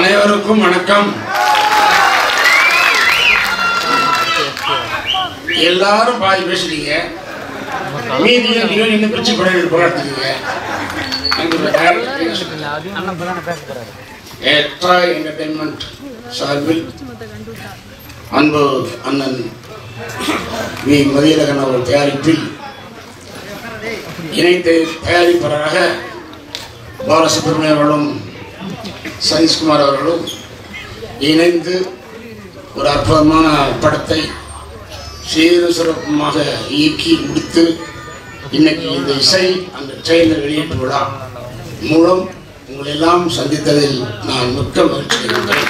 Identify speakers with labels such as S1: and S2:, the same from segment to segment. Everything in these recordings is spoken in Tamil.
S1: அனைவருக்கும் வணக்கம் எல்லாரும் பாதி பேசுறீங்க மீதியை நீங்க இன்னும் பிரிச்சு படம் போராடுறீங்க ஏற்றா என்டர்டைன்மெண்ட் சார்பில் அன்பு அண்ணன் வி மதியழகன் அவர்கள் தயாரிப்பில் இணைத்து தயாரிப்பாளராக பாலசுப்ரமணியம் அவர்களும் சதீஷ்குமார் அவர்களும் இணைந்து ஒரு அற்புதமான படத்தை சீர சிறப்புமாக இயக்கி முடித்து இன்னைக்கு இந்த இசை அந்த ட்ரெயிலர் வெளியீட்டு விழா மூலம் உங்களை எல்லாம் சந்தித்ததில் நான் மிக்க மகிழ்ச்சி அடைகின்றேன்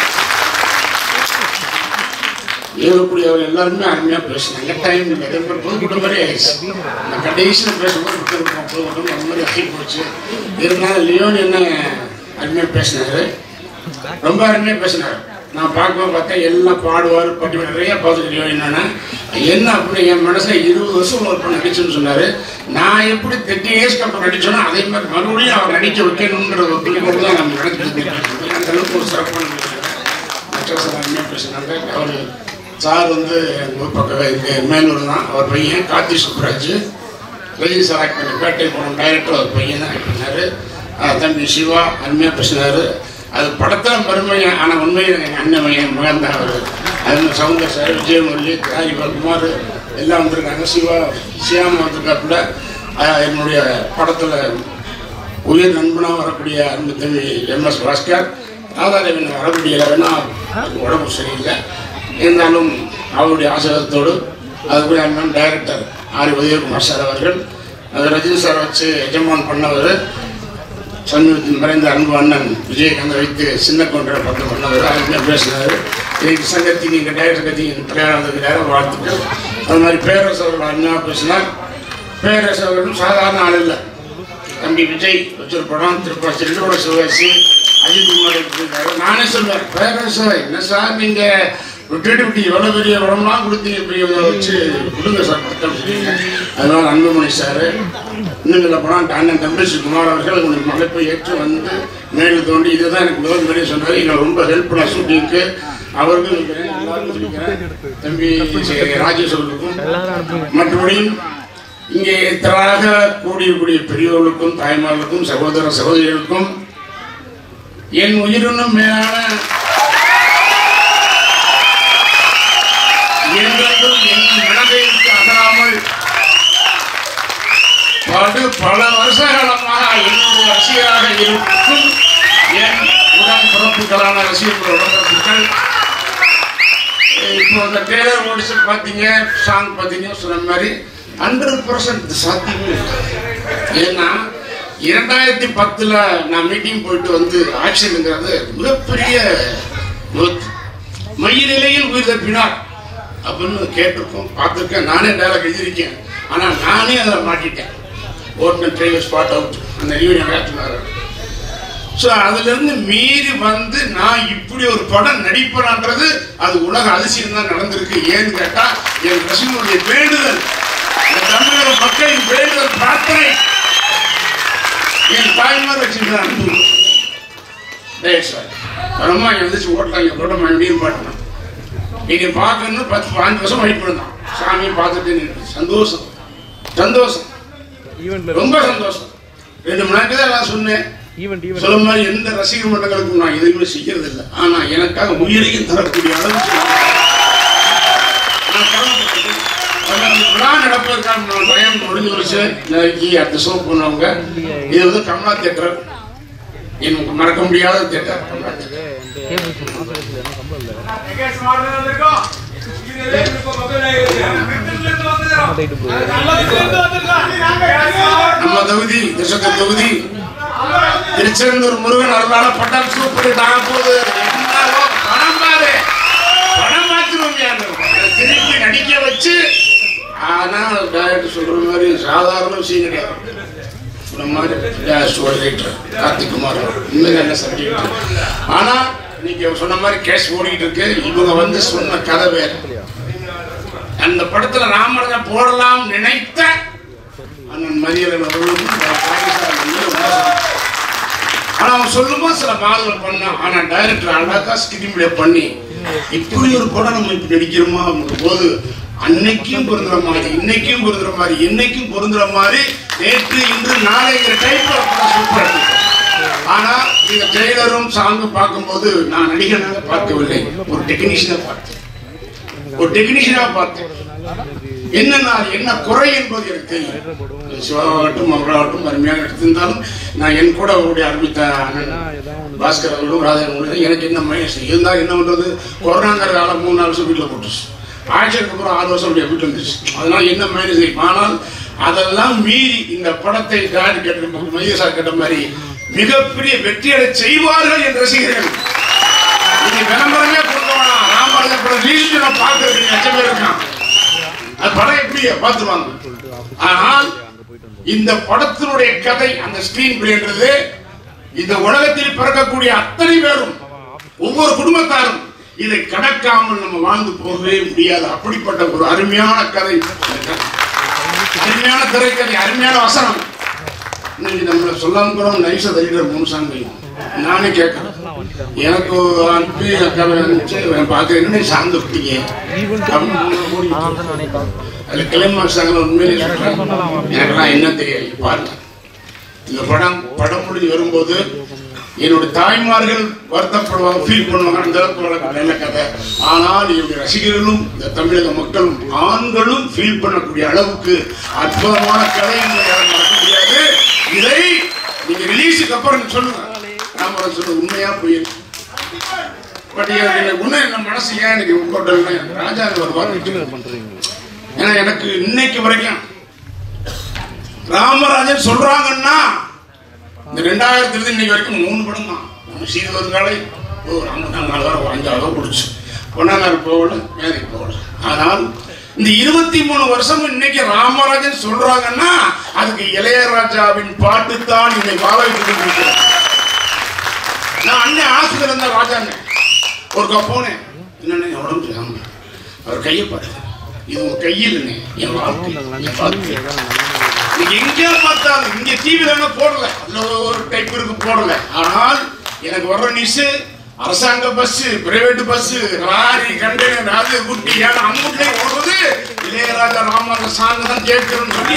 S1: ஏறக்கூடியவர் எல்லாருமே அருமையாக பேசினாங்க டைம் இல்லை பொதுக்கூட்டம் மாதிரி ஆயிடுச்சு அந்த கடைசியில் பேசும்போது புத்தகம் பொதுக்கூட்டம் அந்த மாதிரி ஆகி போச்சு இருந்தாலும் லியோன் என்ன அருமையாக பேசினாரு ரொம்ப அருமையாக பேசினார் நான் பார்க்கும்போது பார்த்தா எல்லாம் பாடுவார் பட்டி நிறைய பார்த்துக்கிட்டோம் என்னன்னா என்ன அப்படின்னு என் மனசுல இருபது வருஷம் ஒரு பண்ண நடிச்சுன்னு சொன்னாரு நான் எப்படி தேர்ட்டி இயர்ஸ்க்கு அப்புறம் நடிச்சோனோ அதே மாதிரி மறுபடியும் அவர் நடிக்க வைக்கணுன்ற ஒரு குறிக்கோள் தான் நம்ம நடந்துட்டு இருக்கோம். அந்த அளவுக்கு ஒரு சிறப்பான மற்ற சார் அருமையாக பேசினாங்க அவர் சார் வந்து எங்கள் ஊர் பக்கம் இங்கே மேலூர் தான் அவர் பையன் கார்த்தி சுப்ராஜ் ரஜினி சார் ஆக்ட் பண்ணி பேட்டை படம் டைரக்டர் அவர் பையன் தான் ஆக்ட் பண்ணார் தம்பி சிவா அருமையாக பேசினார் அது படத்தில் மருமையன் ஆனால் உண்மையில் எங்கள் அண்ணன் மையன் மகன் தான் அவர் அது சவுந்தர் சார் விஜயமுரளி ராஜிபால் குமார் எல்லாம் வந்திருக்காங்க சிவா சியாம் வந்திருக்காப்புல அஹ் என்னுடைய படத்தில் உயிர் நண்பனாக வரக்கூடிய அன்பு தம்பி எம்எஸ் பாஸ்கர் ராதாதேவன் வர முடியல வேணா அவருக்கு உடம்பு சரியில்லை இருந்தாலும் அவருடைய ஆசிரியத்தோடு அதுக்குரிய அண்ணன் டைரக்டர் ஆர் உதயகுமார் சார் அவர்கள் அது ரஜினி சார் வச்சு எஜமான் பண்ணவர் சமீபத்தில் மறைந்த அன்பு அண்ணன் விஜயகாந்த் வைத்து சின்ன கொன்ற படம் பண்ணவர் அருமையாக பேசினார் இன்னைக்கு சங்கத்தின் எங்கள் டைரக்டர் கத்தியின் தலைவராக நேரம் வாழ்த்துக்கள் அது மாதிரி பேரரசு அவர்கள் அருமையாக பேசினார் பேரரசு அவர்களும் சாதாரண ஆள் இல்லை தம்பி விஜய் வச்சொரு படம் திருப்பதி செல்லோட சிவகாசி அஜித் குமார் எடுத்திருக்காரு நானே சொல்வேன் பேரரசு என்ன சார் நீங்க விட்டுட்டு விட்டு எவ்வளவு பெரிய படம்லாம் கொடுத்தீங்க பெரிய இதை வச்சு கொடுங்க சார் பட்டம் சொல்லுங்க அதனால அன்புமணி சார் இன்னும் சொல்ல போனால் அண்ணன் தம்பி குமார் அவர்கள் உங்களுக்கு மலைப்பை ஏற்று வந்து மேலே தோண்டி இதுதான் எனக்கு முதல் முறையே சொன்னார் எங்களை ரொம்ப ஹெல்ப் பண்ண ஷூட்டிங்க்கு அவருக்கும் இருக்கிறேன் எல்லாருக்கும் சொல்லிக்கிறேன் தம்பி ராஜேஷ் அவர்களுக்கும் மற்றபடி இங்கே திரளாக கூடியக்கூடிய பெரியவர்களுக்கும் தாய்மார்களுக்கும் சகோதர சகோதரிகளுக்கும் என் உயிரினும் மேலான என்றென்றும் என் மனதை விட்டு அகலாமல் படு பல வருஷ காலமாக என்னுடைய ரசிகராக இருக்கும் என் உடன் பிறப்புகளான ரசிகர்கள் உடன்பிறப்புகள் இப்போ இந்த டேலர் ஓடிச்சு பார்த்தீங்க சாங் பார்த்தீங்க சொன்ன மாதிரி ஹண்ட்ரட் பர்சன்ட் சாத்தியமே இல்லை ஏன்னா இரண்டாயிரத்தி பத்தில் நான் மீட்டிங் போயிட்டு வந்து ஆக்ஷனுங்கிறது மிகப்பெரிய விபத்து மையநிலையில் உயிர் தப்பினார் அப்படின்னு கேட்டிருக்கோம் பார்த்துருக்கேன் நானே டேலாக் எழுதியிருக்கேன் ஆனால் நானே அதில் மாட்டிட்டேன் ஓட்டுநர் டிரைவர் ஸ்பாட் அவுட் அந்த யூனியன் ஆக்டினார் ஸோ அதுலேருந்து மீறி வந்து நான் இப்படி ஒரு படம் நடிப்பேன்ன்றது அது உலக அதிசயம் தான் நடந்திருக்கு ஏன்னு கேட்டால் என் ரசிகனுடைய வேண்டுதல் இந்த தமிழக மக்களின் வேண்டுதல் பிரார்த்தனை என் தாய்மார் வச்சுருக்கிற அன்பு டேய் சார் வரமா எழுந்திரிச்சு ஓட்டலாம் என் கூட மறுபடியும் பாட்டணும் நீங்க பார்க்கணும்னு பத்து பாஞ்சு வருஷம் வெயிட் பண்ணலாம் சாமி பார்த்துட்டு நின்று சந்தோஷம் சந்தோஷம் ரொம்ப சந்தோஷம் ரெண்டு மணி நேரத்துக்கு தான் நான் சொன்னேன்
S2: ஈவெண்ட் ஈவெண்ட்
S1: சொல்ல மாதிரி எந்த ரசிகர் மன்றங்களுக்கும் நான் எதுவுமே செய்யறது இல்லை ஆனா எனக்காக உயிரையும் தரக்கூடிய அளவுக்கு நான் கடமைப்பட்டிருக்கேன். அதனால இந்த விழா நடப்பதற்கான நான் பயம் முடிஞ்சு வச்சு நாளைக்கு அடுத்த ஷோ பண்ணுவாங்க இது வந்து கமலா தேட்டர் எனக்கு மறக்க முடியாத தேட்டர் கமலா தேட்டர் நம்ம தொகுதி திசத்த தொகுதி திருச்செந்தூர் முருகன் அருளால பட்டம் சூப்பர் தாங்க போகுது என்னவோ பணம் பாரு பணம் பார்த்துருவோம் திருப்பி நடிக்க வச்சு ஆனா டைரக்டர் சொல்ற மாதிரி சாதாரண விஷயம் கிடையாது இந்த மாதிரி ஸ்டோரி ரைட்டர் கார்த்திக் குமார் இன்னும் நல்ல சப்ஜெக்ட் ஆனா நீங்க சொன்ன மாதிரி கேஸ் ஓடிக்கிட்டு இருக்கு இவங்க வந்து சொன்ன கதை வேற அந்த படத்துல ராமரனை போடலாம் நினைத்த அண்ணன் மதியரன் அவர்களும் பாகிஸ்தான் ஆனா அவன் சொல்லும்போது சில மாதங்கள் பண்ணான் ஆனா டைரக்டர் அழகா ஸ்கிரீன் பிளே பண்ணி இப்படி ஒரு படம் நம்ம இப்படி நடிக்கிறோமா போது அன்னைக்கும் பொருந்துற மாதிரி இன்னைக்கும் பொருந்துற மாதிரி என்னைக்கும் பொருந்துற மாதிரி நேற்று இன்று நாளைங்கிற டைப்ல படம் சூப்பரா இருக்கு ஆனா இந்த ட்ரெய்லரும் சாங்கும் பார்க்கும்போது நான் நடிகனாக பார்க்கவில்லை ஒரு டெக்னீஷியனா பார்த்தேன் ஒரு டெக்னீஷியனா பார்த்தேன் என்ன நான் என்ன குறை என்பது எனக்கு தெரியும் சிவாகட்டும் அவர்களாகட்டும் அருமையாக எடுத்திருந்தாலும் நான் என் கூட அவருடைய அருமித்த அண்ணன் பாஸ்கர் அவர்களும் ராஜன் அவர்களும் எனக்கு என்ன மைனஸ் இருந்தா என்ன பண்றது கொரோனாங்கிற காலம் மூணு நாலு வருஷம் வீட்டில் போட்டுச்சு ஆட்சிக்கு அப்புறம் ஆறு வருஷம் அப்படியே வீட்டில் இருந்துச்சு அதனால என்ன மைனஸ் ஆனால் அதெல்லாம் மீறி இந்த படத்தை காடி கேட்ட மையசா கேட்ட மாதிரி மிகப்பெரிய வெற்றியடை செய்வார்கள் என்ற ரசிகர்கள் இது விளம்பரமே கொடுக்க வேணாம் ராமராஜன் படம் ரீல்ஸ் நான் பார்க்கறதுக்கு லட்சம் பேர் இருக்கான் அது படம் எப்படி பார்த்துருவாங்க ஆனால் இந்த படத்தினுடைய கதை அந்த ஸ்கிரீன் பிளேன்றது இந்த உலகத்தில் பிறக்கக்கூடிய அத்தனை பேரும் ஒவ்வொரு குடும்பத்தாரும் இதை கடக்காமல் நம்ம வாழ்ந்து போகவே முடியாது அப்படிப்பட்ட ஒரு அருமையான கதை அருமையான திரைக்கதை அருமையான வசனம் இன்னைக்கு நம்மள சொல்லாம கூட நைஸா தள்ளிடுற மூணு சாங்கையும் நானே கேட்கறேன் எனக்கு அனுப்பி அக்காவை அனுப்பிச்சு பார்க்க என்ன சார்ந்து விட்டீங்க அப்படின்னு ஓடிட்டு அதுல கிளைமாக்ஸ் சாங்கில் உண்மையிலே சொல்றேன் எனக்கெல்லாம் என்ன தெரியாது பாருங்க இந்த படம் படம் முடிஞ்சு வரும்போது என்னுடைய தாய்மார்கள் வருத்தப்படுவாங்க ஃபீல் பண்ணுவாங்க அந்த அளவுக்கு வழக்கு நல்ல கதை ஆனால் என்னுடைய ரசிகர்களும் இந்த தமிழக மக்களும் ஆண்களும் ஃபீல் பண்ணக்கூடிய அளவுக்கு அற்புதமான கதை என்பதை யாரும் மறக்க முடியாது இதை நீங்க ரிலீஸுக்கு அப்புறம் சொல்லுங்க நாம சொல்ல உண்மையா போயிருக்கு பட் எனக்கு உண்மை என்ன மனசு ஏன் எனக்கு உட்கொண்டல்னா ராஜா வருவார் ஏன்னா எனக்கு இன்னைக்கு வரைக்கும் ராமராஜன் சொல்றாங்கன்னா இந்த ரெண்டாயிரத்துல இருந்து இன்னைக்கு வரைக்கும் மூணு படம் தான் நம்ம சீது வருங்காலை ஓ ராமநாள் நாலு வாரம் அஞ்சாவது வாரம் பிடிச்சி பொன்னாங்கார் போகல மேதைக்கு போகல ஆனால் இந்த இருபத்தி மூணு வருஷம் இன்னைக்கு ராமராஜன் சொல்றாங்கன்னா அதுக்கு இளையராஜாவின் பாட்டு தான் இன்னை வாழ வைத்துக் கொண்டிருக்கிறது நான் அண்ணன் ஆசிரியர் இருந்த ராஜாங்க ஒரு போனேன் என்னண்ணே உடம்பு சரியாம அவர் கையை பாரு இது உங்க கையில் இல்லைண்ணே என் வாழ்க்கை என் வாழ்க்கை நீங்க எங்கேயா பார்த்தாலும் இங்க டிவில போடல அதுல ஒரு டைப் இருக்கு போடல ஆனால் எனக்கு வர்ற நியூஸ் அரசாங்க bus private bus lorry container அது குட்டி ஏன்னா அம்மூட்லயே ஓடுறது இளையராஜா ராமராஜ சாங் தான் கேட்கிறோம்னு சொல்லி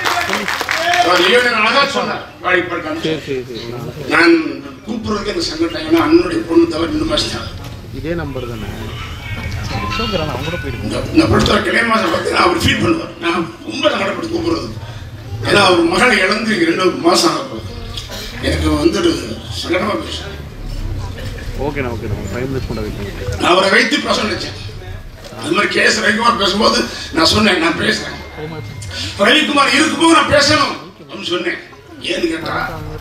S1: அது லியோனியன் அழகா சொன்னார் வாடிப்பட்டு நான் கூப்பிடுறதுக்கு எனக்கு சங்கடம் ஏன்னா அண்ணனுடைய பொண்ணு தவிர இன்னும் கஷ்டம்
S2: இதே நம்பர் தானே ஷோக்கிறான் அவங்க கூட போயிட்டு
S1: இந்த இந்த படத்தில் கிளை மாதம் பற்றி நான் அவர் ஃபீல் பண்ணுவார் நான் ரொம்ப சங்கடப்பட்டு கூப்பிடுறது ஏன்னா அவர் மகளை இழந்து ரெண்டு மாதம் ஆக போகுது எனக்கு வந்துட்டு சங்கடமாக பேசுறேன்
S2: ஓகேண்ணா ஓகேண்ணா ஃபைவ் மினிட்ஸ் கூட வெயிட் பண்ணுங்க
S1: நான் அவரை வைத்து பேச நினைச்சேன் அது மாதிரி கேஸ் ரவிக்குமார் பேசும்போது நான் சொன்னேன் நான் பேசுறேன் ரவிக்குமார் இருக்கும்போது நான் பேசணும் அப்படின்னு சொன்னேன் ஏன்னு கேட்டா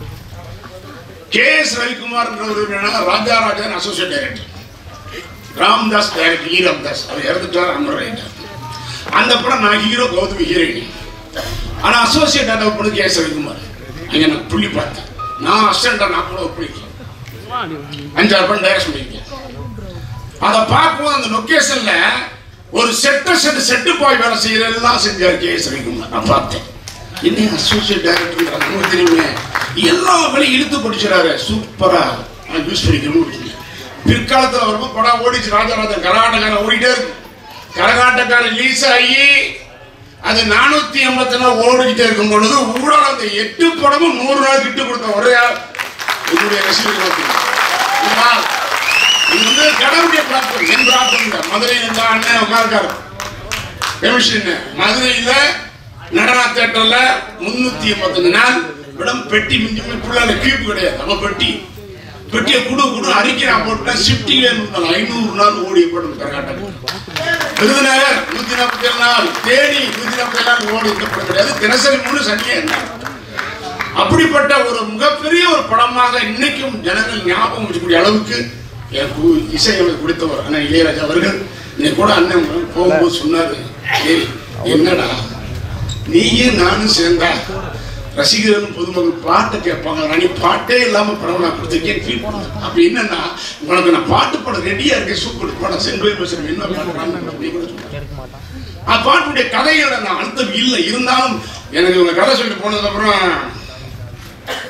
S1: கே எஸ் ரவிக்குமார்ன்றவர் என்னன்னா Raja Rajan associate director Ramdas director ஈ ராம்தாஸ் அவர் இறந்துட்டார் அமர் ரைட்டர் அந்த படம் நான் ஹீரோ கௌதமி ஹீரோயின் ஆனா அசோசியேட் டைரக்டர் பண்ணது கே எஸ் ரவிக்குமார் அங்க நான் புள்ளி பார்த்தேன் நான் அசிஸ்டண்டா நான் கூட பிடிக்கல அஞ்சாறு படம் டைரக்ஷன் பண்ணியிருக்கேன் அதை பார்க்கும்போது அந்த லொக்கேஷன்ல ஒரு செட்டு செட்டு செட்டு பாய் வேலை செய்யறதெல்லாம் செஞ்சார் கே எஸ் ரவிக்குமார் நான் பார்த்தேன் என்ன அசோசியேட் டைரக்டர் நமக்கு தெரியுமே எல்லா வேலையும் இழுத்து படிச்சுறாரு சூப்பரா நான் யூஸ் பண்ணிக்கணும்னு வச்சுக்கோங்க. பிற்காலத்துல வரும்போது படம் ஓடிச்சு ராஜாராஜன் கரகாட்டக்காரன் ஓடிட்டே இருக்கு கரகாட்டக்காரன் ரிலீஸ் ஆகி அது நானூத்தி எண்பத்தி நாள் ஓடிக்கிட்டே இருக்கும் பொழுது ஊடால அந்த எட்டு படமும் நூறு நாள் கிட்டு கொடுத்த ஒரே ஆள் என்னுடைய ரசிகர்கள் இதுவா? இது வந்து கடவுளுடைய பிரார்த்தனை என் பிரார்த்தனை இல்லை. மதுரையில் இருந்த அண்ணன் உட்கார்க்காரு கமிஷன் மதுரையில நடனா தேட்டர்ல முன்னூத்தி எண்பத்தஞ்சு நாள் இடம் பெட்டி மிஞ்சி பிள்ளைல கீப்பு கிடையாது நம்ம பெட்டி பெட்டியை குடு குடு அறிக்கிறான் போட்டு ஷிஃப்டிங்ல இருந்தாலும் ஐநூறு நாள் ஓடிய படம் கரகாட்டம் விருதுநகர் நூத்தி நாற்பத்தி ஏழு நாள் தேனி நூத்தி நாற்பத்தி ஏழு நாள் ஓடி இருக்க படம் கிடையாது தினசரி மூணு சனியே இருந்தாங்க அப்படிப்பட்ட ஒரு மிகப்பெரிய ஒரு படமாக இன்னைக்கும் ஜனங்கள் ஞாபகம் வச்சுக்கூடிய அளவுக்கு எனக்கு இசையமைப்பு கொடுத்தவர் அண்ணன் இளையராஜா அவர்கள் இன்னைக்கு கூட அண்ணன் போகும்போது சொன்னாரு "ஏய், என்னடா நீயும் நானும் சேர்ந்தா ரசிகர்களும் பொதுமக்கள் பாட்டை கேட்பாங்க நான் நீ பாட்டே இல்லாம படம் நான் கொடுத்துருக்கேன் ஃபீல் பண்ணேன் அப்ப என்னன்னா உனக்கு நான் பாட்டு படம் ரெடியா இருக்கேன் சூப்பர் படம் செங்கோல் பேசுறேன் என்ன பாட்டு நீ கூட சொன்னாரு. அந்த பாட்டுடைய கதையோட நான் அர்த்தம் இல்லை இருந்தாலும் எனக்கு இவங்க கதை சொல்லிட்டு போனதுக்கு அப்புறம்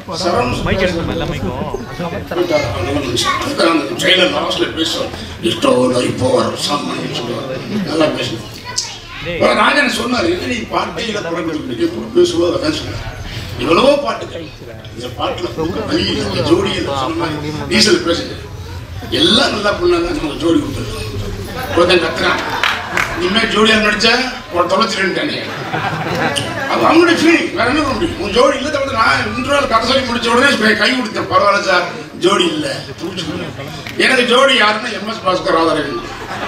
S1: சரம்
S2: மைக் எடுக்கணும் எல்லா மைக்கும்
S1: போயிட்டாரு, நல்ல மனுஷன். அதுதான் அந்த trailer lastல பேசுவார். இஷ்டம் இல்லை, இப்போ வர சாமானியம் சொல்லுவார். நல்லா பேசுவார். அப்புறம் ராஜன் சொன்னார் "என்ன நீ பாட்டையில புறக்கணிக்கிறீங்க எப்படி பேசுவோம் அதான் சொன்னார் எவ்வளவோ பாட்டுகள் இந்த பாட்டுல கொடுக்க வழி இல்லை இந்த ஜோடி இல்லை சொன்ன மாதிரி டீசல் பேசுங்க எல்லாம் நல்லா பண்ணாங்க நமக்கு ஜோடி கொடுத்துருக்கோம் ஒருத்தன் கத்துறான் இனிமே ஜோடியா நடிச்சா ஒரு தொலைச்சிருந்தானே அது அவங்களுடைய ஃபீலிங் வேற என்ன பண்ண முடியும் உன் ஜோடி இல்லை தவிர நான் இன்டர்வல் கதை சொல்லி முடிச்ச உடனே இப்ப கை கொடுத்தேன் பரவாயில்ல சார் ஜோடி இல்லை எனக்கு ஜோடி யாருன்னா எம்எஸ் பாஸ்கர் ராதாரன்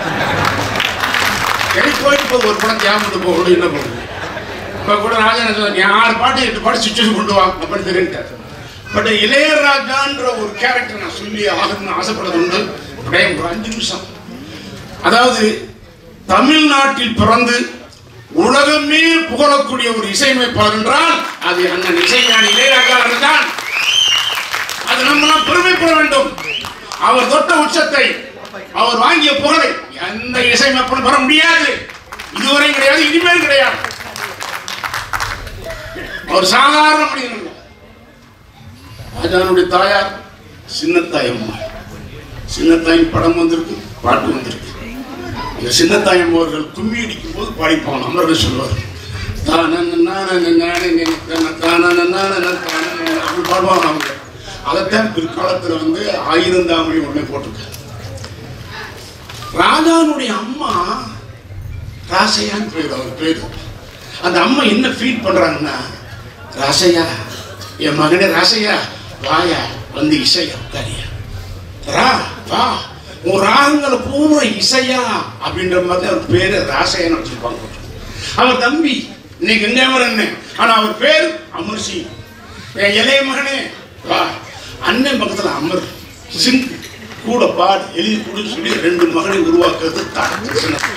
S1: எனக்கு போயிட்டு போய் ஒரு படம் தியாகம் போகணும் என்ன பண்ணுறது இப்போ கூட ராஜா என்ன சொன்னார், நீ ஆறு பாட்டு எட்டு பாட்டு சுச்சுவேஷன் கொண்டு வா அப்படின்னு தெரிஞ்சார் பட் இளையராஜான்ற ஒரு கேரக்டர் நான் சொல்லி ஆகணும்னு ஆசைப்படுறது உண்டு அப்படியே ஒரு அஞ்சு நிமிஷம் அதாவது தமிழ்நாட்டில் பிறந்து உலகமே புகழக்கூடிய ஒரு இசையமைப்பாளர் என்றால் அது அண்ணன் இசைஞானி இளையராஜா தான் அது நம்மளாம் பெருமைப்பட வேண்டும் அவர் தொட்ட உச்சத்தை அவர் வாங்கிய புகழை எந்த இசையமைப்பாளரும் பெற முடியாது இதுவரை கிடையாது இனிமேல் கிடையாது அவர் சாதாரண மனிதன் அல்ல. ராஜானுடைய தாயார் சின்னத்தாயம்மா சின்னத்தாயின் படம் வந்திருக்கு பாட்டு வந்திருக்கு இந்த சின்னத்தாயம் அவர்கள் கும்மி அடிக்கும் போது பாடிப்பான் அமர்கள் சொல்வார் அப்படி பாடுவாங்க அவங்க அதைத்தான் பிற்காலத்தில் வந்து ஆயிரந்தாமணி ஒண்ணே போட்டிருக்காரு ராஜானுடைய அம்மா ராசையான்னு பேர் அவர் பேர் அந்த அம்மா என்ன ஃபீல் பண்றாங்கன்னா ராசையா என் மகனே ராசையா வாயா வந்து இசையா உட்காரியா ரா வா உன் ராகங்களை பூரா இசையா அப்படின்ற மாதிரி அவர் பேரு ராசையான்னு வச்சிருப்பாங்க அவர் தம்பி இன்னைக்கு எங்கேவரன்னு ஆனா அவர் பேர் அமர் சிங் என் இளைய மகனே வா அண்ணன் பக்கத்துல அமர் சிங் கூட பாடு எழுதி கொடு சொல்லி ரெண்டு மகனை உருவாக்குறது தான் சின்ன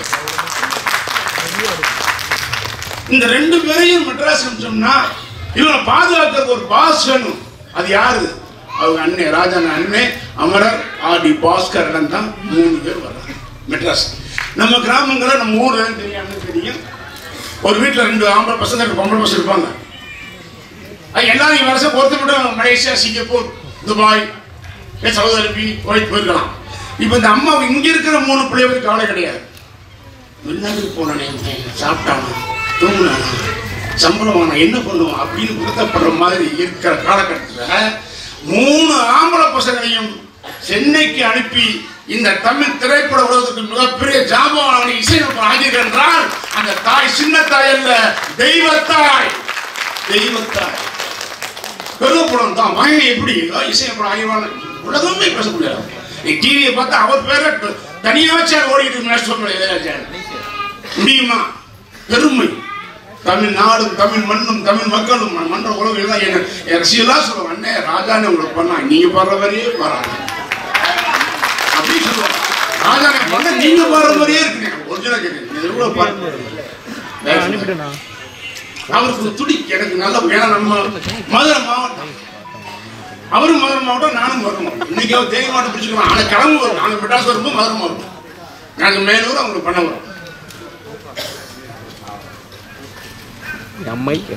S1: இந்த ரெண்டு பேரையும் மெட்ராஸ் அனுப்பிச்சோம்னா இவனை பாதுகாக்கிறது ஒரு பாஸ் வேணும் அது யாரு அவங்க அண்ணே ராஜன் அண்ணே அமரர் ஆடி பாஸ்கர் தான் மூணு பேர் வர்றாங்க மெட்ராஸ் நம்ம கிராமங்களில் நம்ம ஊர்ல தெரியாம தெரியும் ஒரு வீட்டில் ரெண்டு ஆம்பளை பசங்க ரெண்டு பொம்பளை பசங்க இருப்பாங்க அது எல்லாரும் வருஷம் பொறுத்து மட்டும் மலேசியா சிங்கப்பூர் துபாய் ஏ சவுதி அரேபி குவைத் போயிருக்கலாம் இப்போ இந்த அம்மா இங்க இருக்கிற மூணு பிள்ளைகளுக்கு கவலை கிடையாது வெளிநாட்டுக்கு போனானே சாப்பிட்டானா தூங்கினானா சம்பளம் வாங்கினா என்ன பண்ணுவான் அப்படின்னு வருத்தப்படுற மாதிரி இருக்கிற காலகட்டத்தில் மூணு ஆம்பளை பசங்களையும் சென்னைக்கு அனுப்பி இந்த தமிழ் திரைப்பட உலகத்துக்கு மிகப்பெரிய ஜாபவான இசையமைப்பு ஆகிறது என்றால் அந்த தாய் சின்ன தாய் அல்ல தெய்வத்தாய் தெய்வத்தாய் பெருமப்படம் தான் மகன் எப்படி இசையப்படம் ஆகியவான உலகமே பேச முடியாது நீ டிவியை பார்த்தா அவர் பேரை தனியா வச்சு ஓடிட்டு இருக்கு சொல்ல முடியாது முடியுமா பெருமை தமிழ்நாடும் தமிழ் மண்ணும் தமிழ் மக்களும் ம- மன்ற உலகம் எல்லாம் என்ன என் ரசிகலாம் சொல்லுவாங்க அண்ணே ராஜானே உங்களுக்கு பண்ணா நீங்க பாடுற மாதிரியே பாடுறாங்க அப்படி சொல்லுவாங்க ராஜானே பண்ண நீங்க பாடுற மாதிரியே இருக்குங்க ஒரிஜினல் கேட்குறீங்க இது கூட பாருங்க
S2: அனுப்பிட்டேண்ணா
S1: அவருக்கு துடி எனக்கு நல்ல ஏன்னா நம்ம மதுரை மாவட்டம் அவரும் மதுரை மாவட்டம் நானும் மதுரை மாவட்டம் இன்னைக்கு அவர் தேனி மாவட்டம் பிடிச்சிக்கலாம் ஆனால் கிளம்பு வரும் நாங்கள் மெட்ராஸ் வரும்போது மதுரை மாவட்டம் நாங்கள் மேலூர் அவங்களுக்கு பண்ண வரும்
S2: என் மைக்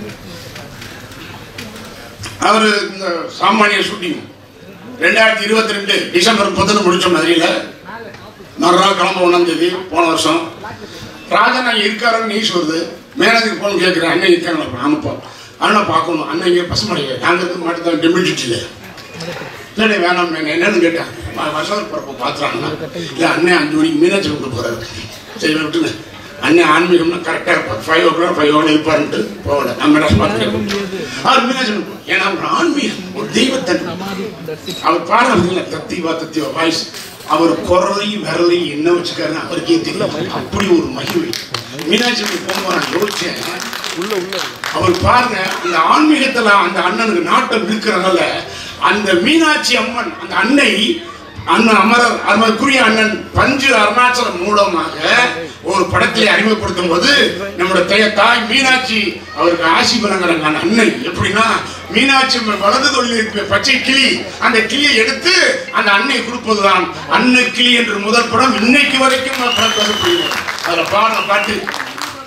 S1: அவர் இந்த சாமானிய ஷூட்டிங் ரெண்டாயிரத்தி இருபத்தி ரெண்டு டிசம்பர் முப்பதுன்னு முடிச்சோம் மதுரையில் மறுநாள் கிளம்ப ஒன்றாம் தேதி போன வருஷம் ராஜன் அங்கே இருக்காருன்னு நியூஸ் வருது மேனேஜருக்கு போன் கேட்குறேன் அண்ணன் இருக்காங்களா ஆமாப்பா அண்ணன் பார்க்கணும் அண்ணன் இங்கே பசுமலையே நாங்கள் இருக்க மாட்டேன் டெமிட்டியில் இல்லை வேணாம் நான் என்னன்னு கேட்டேன் வ- வருஷம் பிறப்பு பார்த்துறாங்கன்னா இல்லை அண்ணன் அஞ்சு மணிக்கு மீனாட்சி கொண்டு போகிறாரு சரி விட்டுங்க அண்ணன் ஆன்மீகம்னா கரெக்டாக இருப்பார் five o'clock five o இருப்பாருன்ட்டு போகல நம்ம மெட்ராஸ் பார்த்துட்டு அவர் மீனாட்சி கொண்டு போ- ஏன்னா ஒரு ஆன்மீகம் ஒரு தெய்வத்தன்மை அவர் பாடுறதுல தத்திவா தத்திவா வாய்ஸ் அவர் குரலையும் விரலையும் என்ன வச்சுக்காருன்னு அவருக்கே தெரியும் அப்படி ஒரு மகிமை மீனாட்சி அம்மன் போகும்போது நான் யோசிச்சேன்
S2: உள்ள உள்ள
S1: அவர் பாருங்க இந்த ஆன்மீகத்துல அந்த அண்ணனுக்கு நாட்டம் இருக்கிறனால அந்த மீனாட்சி அம்மன் அந்த அன்னை அண்ணன் அமரர் அமருக்குரிய அண்ணன் பஞ்சு அருணாச்சலம் மூலமாக ஒரு படத்திலே அறிமுகப்படுத்தும் போது நம்முடைய தய- தாய் மீனாட்சி அவருக்கு ஆசி வழங்குறாங்க அந்த அன்னை எப்படின்னா மீனாட்சி அம்மன் வலது தொழில் இருக்கிற பச்சை கிளி அந்த கிளியை எடுத்து அந்த அன்னை கொடுப்பதுதான் அன்னை கிளி என்று முதல் படம் இன்னைக்கு வரைக்கும் அந்த படம் பேசப்படுகிறது அதுல பாடுற பாட்டு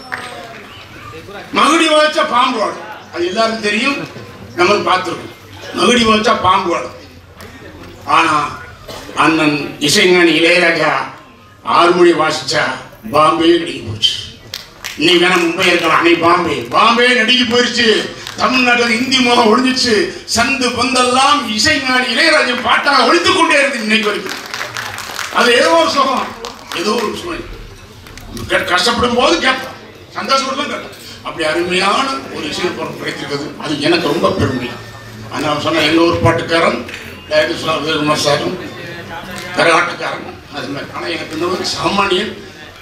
S1: மகுடி வச்ச பாம்போடு அது எல்லாருக்கும் தெரியும் நம்ம பார்த்துருக்கோம் மகுடி வச்சா பாம்பு வரும் ஆனா அண்ணன் இசைஞானி இளையராஜா ஆறுமொழி வாசிச்சா பாம்பே நடுங்கி போச்சு இன்னைக்கு வேணா மும்பை இருக்கலாம் அன்னைக்கு பாம்பே பாம்பே நடுங்கி போயிருச்சு தமிழ்நாட்டில் இந்தி முகம் ஒழிஞ்சிச்சு சந்து பந்தெல்லாம் இசைஞானி இளையராஜன் பாட்டாக ஒழித்துக் கொண்டே இருக்கு இன்னைக்கு வரைக்கும் அது ஏதோ ஒரு சுகம் ஏதோ ஒரு சுகம் க- கஷ்டப்படும் போது கேட்போம் சந்தோஷப்படும் கேட்போம் அப்படி அருமையான ஒரு இசைப்பொருள் கிடைத்திருக்கிறது அது எனக்கு ரொம்ப பெருமை ஆனால் சொன்ன எங்கள் ஊர் பாட்டுக்காரன் டைரக்டர் விஜயகுமார் சாரும் கரகாட்டக்காரன் அது மாதிரி ஆனால் எனக்கு இந்த ஒரு சாமானியன்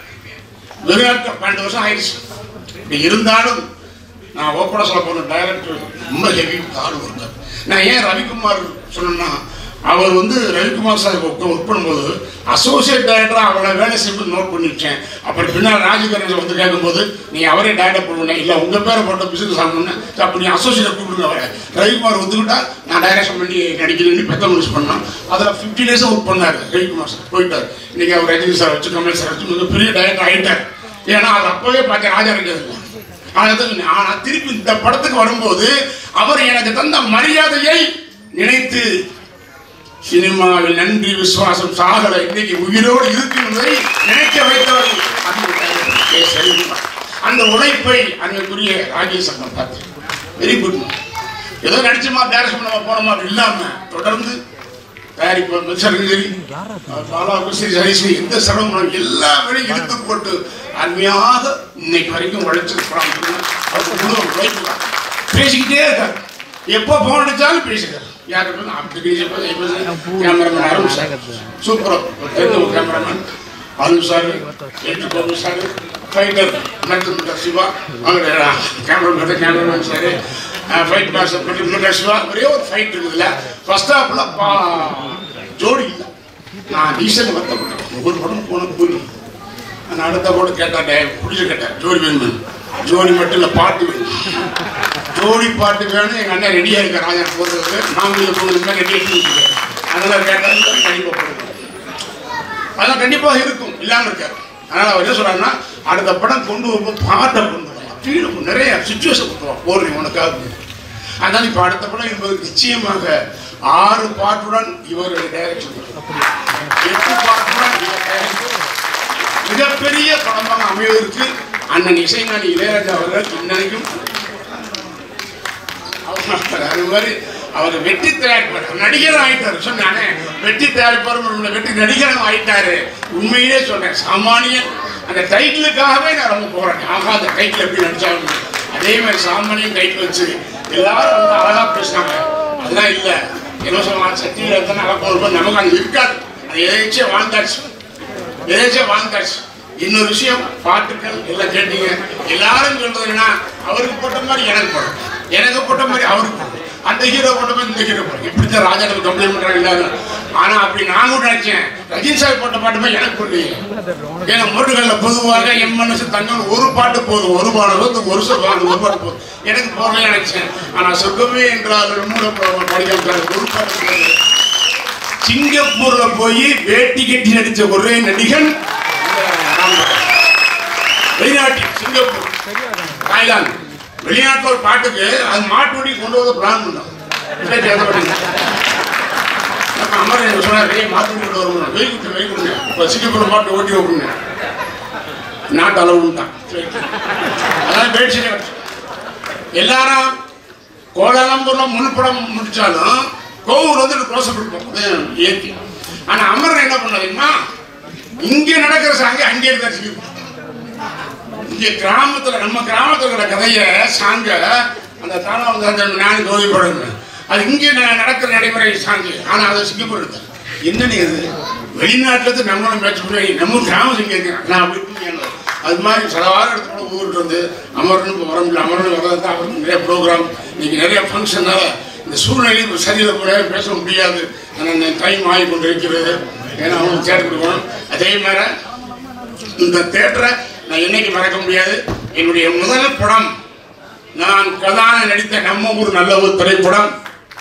S1: வெறுநாட்கள் பன்னெண்டு வருஷம் ஆயிடுச்சு இப்படி இருந்தாலும் நான் ஓப்பனாக சொல்ல போன டைரக்டர் ரொம்ப ஹெவி ஹார்ட் ஒர்க்கர் நான் ஏன் ரவிக்குமார் சொன்னேன்னா அவர் வந்து ரவிக்குமார் சார் ஒர்க் பண்ணும்போது அசோசியேட் டைரக்டராக அவளை வேலை செய்யும்போது நோட் பண்ணி வச்சேன் அப்புறம் பின்னால் ராஜகரன் வந்து கேட்கும்போது நீ அவரே டைரக்டர் பண்ணுவேன் இல்லை உங்கள் பேரை போட்ட பிசினஸ் ஆகணும்னு அப்போ நீ அசோசியேட் கூப்பிடுங்க அவரை ரவிக்குமார் ஒத்துக்கிட்டா நான் டைரக்ஷன் பண்ணி நடிக்கிறேன்னு பெத்த முடிச்சு பண்ணோம் அதில் ஃபிஃப்டி டேஸாக ஒர்க் பண்ணார் ரவிக்குமார் சார் போயிட்டார் இன்னைக்கு அவர் ரஜினி சார் வச்சு கமல் சார் வச்சு மிகப்பெரிய டைரக்டர் ஆகிட்டார் ஏன்னா அது அப்பவே பார்க்க ராஜா இருக்கிறது ஆனால் ஆனா திருப்பி இந்த படத்துக்கு வரும்போது அவர் எனக்கு தந்த மரியாதையை நினைத்து சினிமாவில் நன்றி விசுவாசம் சாகல இன்னைக்கு உயிரோடு இருக்கும் என்பதை நினைக்க வைத்தவர் அன்பு தலைவர் கே. செல்வகுமார். அந்த உழைப்பை அன்னைக்குரிய ராஜேஷ் அண்ணன் பார்த்து வெரி குட் ஏதோ நடிச்சோமா டேரக்ஷன் பண்ண போனோமா அப்படி இல்லாம தொடர்ந்து தயாரிப்பு மிச்சரும் சரி பாலாவுக்கும் சரி சரி சரி எந்த சிரமம் எல்லா வேலையும் இழுத்து போட்டு அருமையாக இன்னைக்கு வரைக்கும் உழைச்சிருக்கிறான் அவர் முழு உழைப்பு தான் பேசிக்கிட்டே இருக்கார் எப்போ போன் அடிச்சாலும் பேசுகிறார் யாருக்கு அப்படி கேமராமேன் அருண் சார் சூப்பராக தெரிஞ்ச ஒரு கேமராமேன் அருண் சார் எட்டு பாபு சார் ஃபைட்டர் நட்டு சிவா அவங்க cameraman cameraman sir fight master பட்டு சிவா ஒரே ஒரு ஃபைட் இருக்குதுல்ல ஃபர்ஸ்ட் ஹாஃப்ல பா ஜோடி இல்லை நான் டீசல் வருத்தப்பட்டேன் ஒவ்வொரு படம் போன போய் நான் அடுத்த கூட கேட்டாட்டேன் பிடிச்சி கேட்டேன் ஜோடி வேணும் ஜோடி மட்டும் இல்லை பாட்டு வேணும் ஜோடி பாட்டு வேணும் எங்கள் அண்ணன் ரெடியாக இருக்க ராஜா போகிறதுக்கு நாங்களும் போகிறதுக்கு ரெடியாக இருக்கு அதெல்லாம் கேட்டால் கண்டிப்பாக போடுவோம் அதெல்லாம் கண்டிப்பாக இருக்கும் இல்லாமல் இருக்காது அதனால் அவர் என்ன சொல்றாருன்னா அடுத்த படம் கொண்டு வரும்போது பாட்டை கொண்டு வரலாம் ஃபீல் நிறைய சுச்சுவேஷன் கொண்டு வா போடுறீங்க உனக்காக அதனால் இப்போ அடுத்த படம் என்பது நிச்சயமாக ஆறு பாட்டுடன் இவருடைய டைரக்ஷன் எட்டு பாட்டுடன் இவர் direction. மிகப்பெரிய படமாக அமைவதற்கு அண்ணன் இசைஞானி இளையராஜா அவர்கள் இன்னைக்கும் அவர் அது மாதிரி அவர் வெற்றி தயாரிப்பார் நடிகரும் ஆயிட்டாரு சொன்னானே வெற்றி தயாரிப்பாரும் வெற்றி நடிகரும் ஆயிட்டாரு உண்மையிலே சொன்னேன் சாமானியன் அந்த டைட்டிலுக்காகவே நான் ரொம்ப போறேன் ஆகா அந்த டைட்டில் எப்படி நடிச்சாலும் அதே மாதிரி சாமானியன் டைட்டில் வச்சு எல்லாரும் வந்து அழகா பேசினாங்க அதெல்லாம் இல்லை என்ன சொல்லுவாங்க சட்டியில் இருந்தால் நல்லா போகிறப்ப நமக்கு அங்கே இருக்காது அது எதாச்சும் வாழ்ந்தாச்சு எதாச்சும் வாழ்ந்தாச்சு இன்னொரு விஷயம் பாட்டுக்கள் எல்லாம் கேட்டீங்க எல்லாரும் சொல்றது என்னன்னா அவருக்கு போட்ட மாதிரி எனக்கு போடும் எனக்கு போட்ட மாதிரி அவருக்கு போடும் அந்த ஹீரோ போட்ட மாதிரி இந்த ஹீரோ போடும் இப்படித்தான் ராஜா நம்ம கம்ப்ளைண்ட் பண்றாங்க எல்லாரும் ஆனா அப்படி நான் கூட நினைச்சேன் ரஜினி சார் போட்ட பாட்டு மாதிரி எனக்கு போடலையே ஏன்னா முருகல்ல பொதுவாக என் மனசு தங்கம் ஒரு பாட்டு போதும் ஒரு பாடல் வந்து ஒரு சொல் பாடு ஒரு பாட்டு போதும் எனக்கு போடல நினைச்சேன் ஆனா சொர்க்கமே என்றால் மூட படிக்க ஒரு பாட்டு போதும். சிங்கப்பூர்ல போய் வேட்டி கட்டி நடிச்ச ஒரே நடிகன் இந்த ராமதாஸ். வெளிநாட்டில் சிங்கப்பூர் தாய்லாந்து வெளிநாட்டுல ஒரு பாட்டுக்கு அது மாட்டு வண்டி கொண்டு வந்து பிளான் பண்ணோம் சரி, அதை பண்ணுங்க. அப்ப அமர் எனக்கு சொன்னார் "ஏய், மாட்டு வண்டி கொண்டு வரணும் வெயில் கொடுத்து வெயில் கொடுங்க இப்போ சிங்கப்பூர் மாட்டு ஓட்டி வைக்கணுங்க நாட்டு அளவுன்ட்டான் சரி. அதான் பேட்ஷீட் எல்லாரும் கோலாலம்பூர்ல முழு படம் முடிச்சாலும் கோவூர் வந்து க்ளோஸ் கொடுப்போம் ஏற்றி ஆனா அமரன் என்ன பண்ண தெரியுமா இங்க நடக்கிற சாங்க அங்கே இருந்தா சிரிப்பு. இங்க கிராமத்துல நம்ம கிராமத்துல இருக்கிற கதைய சாங்க அந்த தானா வந்து அந்த நான் கோவி படம் அது இங்கே ந- நடக்கிற நடைமுறை சாங்கு ஆனா அதை சிங்கப்பூர் எடுத்தேன் என்னன்னு இது வெளிநாட்டுல இருந்து நம்மளும் மேட்ச் பண்ணி நம்ம கிராமம் இங்க இருக்கிறேன் நான் அப்படி பண்ணி அது மாதிரி சில வாரம் எடுத்து ஊருக்கு வந்து அமரன் இப்ப வர முடியல அமரன் வரதான் அவருக்கு நிறைய ப்ரோக்ராம் இன்னைக்கு நிறைய ஃபங்க்ஷனால இந்த சூழ்நிலை இப்ப சரியில்லை கூட பேச முடியாது ஆனால் டைம் ஆகி கொண்டு இருக்கிறது ஏன்னா அவங்களுக்கு தேட்டர் கொடுக்கணும் அதே மாதிரி இந்த தேட்டரை நான் என்னைக்கு மறக்க முடியாது என்னுடைய முதல் படம் நான் கதான நடித்த நம்ம ஊர் நல்ல ஒரு திரைப்படம்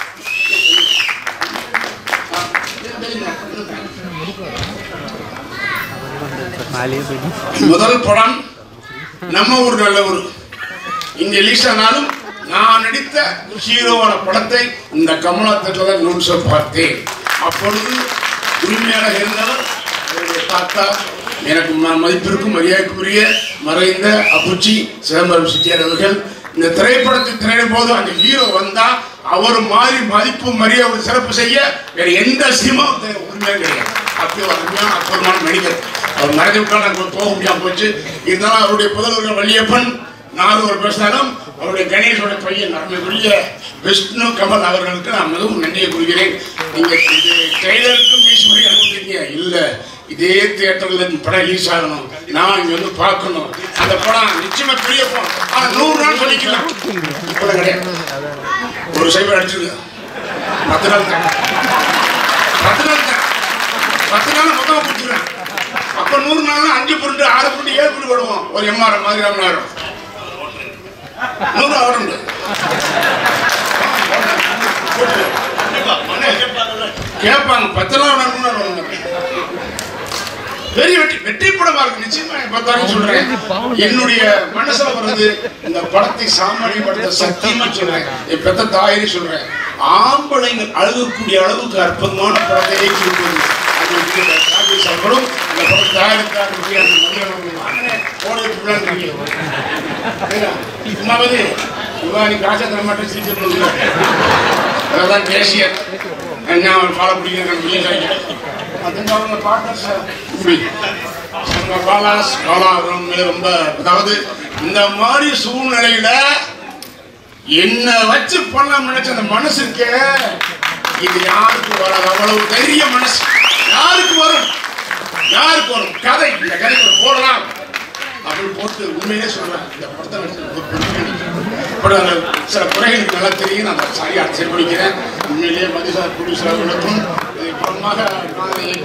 S2: மேலேயே போயிட்டு
S1: முதல் படம் நம்ம ஊர் நல்ல ஊர் இங்க ரிலீஸ் ஆனாலும் நான் நடித்த ஹீரோவான படத்தை இந்த கமலா தேட்டரில் தான் நூன்ஸை பார்த்தேன் அப்பொழுது உரிமையாக இருந்தவர் அவருடைய தாத்தா எனக்கு ம- மதிப்பிற்கும் மரியாதைக்குரிய மறைந்த அப்புச்சி சிதம்பரம் செட்டியார் அவர்கள் இந்த திரைப்படத்தை திரையிடும் போது அந்த ஹீரோ வந்தா அவர் மாதிரி மதிப்பு மரியாதை ஒரு சிறப்பு செய்ய வேற எந்த சினிமாவும் உண்மையும் கிடையாது அப்படி ஒரு அருமையான அற்புதமான நடிகர் அவர் மறைந்து விட்டால் நாங்கள் போக முடியாம போச்சு இருந்தாலும் அவருடைய புதல்வர்கள் வள்ளியப்பன் நாலு பேசினாலும் அவருடைய கணேஷோட பையன் அருமைக்குரிய விஷ்ணு கமல் அவர்களுக்கு நான் மிகவும் நன்றியை கூறுகிறேன் நீங்க இது ட்ரெய்லருக்கும் மீசுமணி அனுப்பிட்டீங்க இல்ல இதே தியேட்டர்ல இந்த படம் ரிலீஸ் ஆகணும் நான் இங்க வந்து பார்க்கணும் அந்த படம் நிச்சயமா பெரிய படம் ஆனா நூறு நாள் சொல்லிக்கலாம் இப்ப கிடையாது ஒரு சைபர் அடிச்சிருக்க பத்து நாள் தான் பத்து நாள் தான் பத்து நாள் மொத்தமா கொடுத்துருவேன் அப்ப நூறு நாள் அஞ்சு புருண்டு ஆறு புருண்டு ஏழு புருண்டு போடுவோம் ஒரு எம்ஆர் மாதிரி ராமநாதம் நூறு ஆவரம் கேட்பாங்க பத்து நாள் வேணும்னு பெரிய வெற்றி வெற்றி படமா இருக்கு நிச்சயமா பத்தாயிரம் சொல்றேன் என்னுடைய மனசுல வர்றது இந்த படத்தை சாமானியப்படுத்த சத்தியமா சொல்றேன் என் பெத்த தாயின்னு சொல்றேன் ஆம்பளைங்கள் அழுகக்கூடிய அளவுக்கு அற்புதமான படத்தை ஏற்றி விட்டது அது வந்து இந்த ராஜேஷ் அவர்களும் இந்த படம் தயாரித்தார் அந்த மதியம் போடுறது சும்மாவது இவானி காசை தர மாட்டேன் சிரிச்சு அதான் கேசியர் நான் அவன் ஃபாலோ பிடிக்கிறேன் அதுங்க அவங்க பார்ட்னர்ஸ் இப்படி அவங்க பாலாஸ் பாலா ரொம்ப ரொம்ப அதாவது இந்த மாதிரி சூழ்நிலையில என்ன வச்சு பண்ணலாம் நினைச்ச அந்த மனசு இருக்கே இது யாருக்கு வராது அவ்வளவு தைரிய மனசு யாருக்கு வரும் யாருக்கு வரும் கதை இந்த கதை ஒரு போடலாம் அப்படின்னு போட்டு உண்மையிலே சொல்றேன் இந்த படத்தை நடிச்சது ஒரு பெரிய நடிகர். படம் அந்த சில குறைகள் எனக்கு நல்லா தெரியும் நான் அதை சரியாக செயல்படுகிறேன் உண்மையிலேயே மதிசார் ப்ரொடியூசர் அவர்களுக்கும் இதை படமாக நான் இயக்கிய